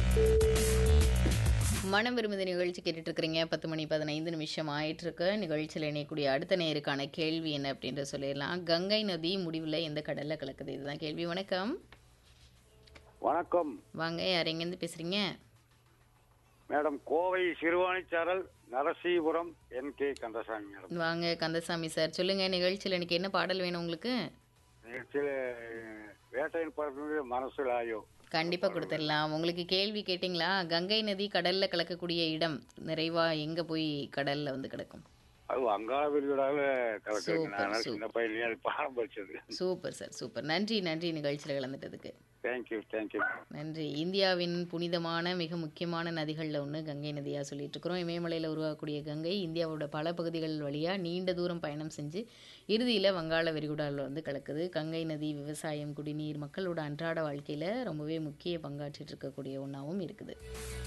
மனம் விரும்புத நிகழ்ச்சி கேட்டுட்டு இருக்கிறீங்க பத்து மணி பதினைந்து நிமிஷம் ஆயிட்டு இருக்கு நிகழ்ச்சியில் இணையக்கூடிய அடுத்த நேருக்கான கேள்வி என்ன அப்படின்ற சொல்லிடலாம் கங்கை நதி முடிவில் எந்த கடல்ல கலக்குது இதுதான் கேள்வி வணக்கம் வணக்கம் வாங்க யார் எங்கேருந்து பேசுறீங்க madam Kovai Siruvanicharal Narasipuram N K Kandasamy madam வாங்க கந்தசாமி சார் சொல்லுங்க நிகழ்ச்சியில் எனக்கு என்ன பாடல் வேணும் உங்களுக்கு நிகழ்ச்சியில் வேட்டையின் பறந்து மனசில் ஆயோ கண்டிப்பா கொடுத்துடலாம் உங்களுக்கு கேள்வி கேட்டிங்களா கங்கை நதி கடல்ல கலக்கக்கூடிய இடம் நிறைவா எங்க போய் கடல்ல வந்து கிடக்கும் அது அங்காள விரிவிடாவில் கலக்குதுங்க சூப்பர், அதனால சூப்பர். சின்ன பையன்லேயே அது பாடம் படிச்சது சூப்பர் சார் சூப்பர் நன்றி நன்றி நிகழ்ச்சியில் கலந்துட்டதுக்கு தேங்க்யூ தேங்க்யூ நன்றி இந்தியாவின் புனிதமான மிக முக்கியமான நதிகளில் ஒன்று கங்கை நதியாக சொல்லிட்டு இருக்கிறோம் இமயமலையில் உருவாகக்கூடிய கங்கை இந்தியாவோட பல பகுதிகள் வழியாக நீண்ட தூரம் பயணம் செஞ்சு இறுதியில் வங்காள விரிகுடாவில் வந்து கலக்குது கங்கை நதி விவசாயம் குடிநீர் மக்களோட அன்றாட வாழ்க்கையில் ரொம்பவே முக்கிய பங்காற்றிட்டு இருக்கக்கூடிய ஒன்றாவும் இருக்குது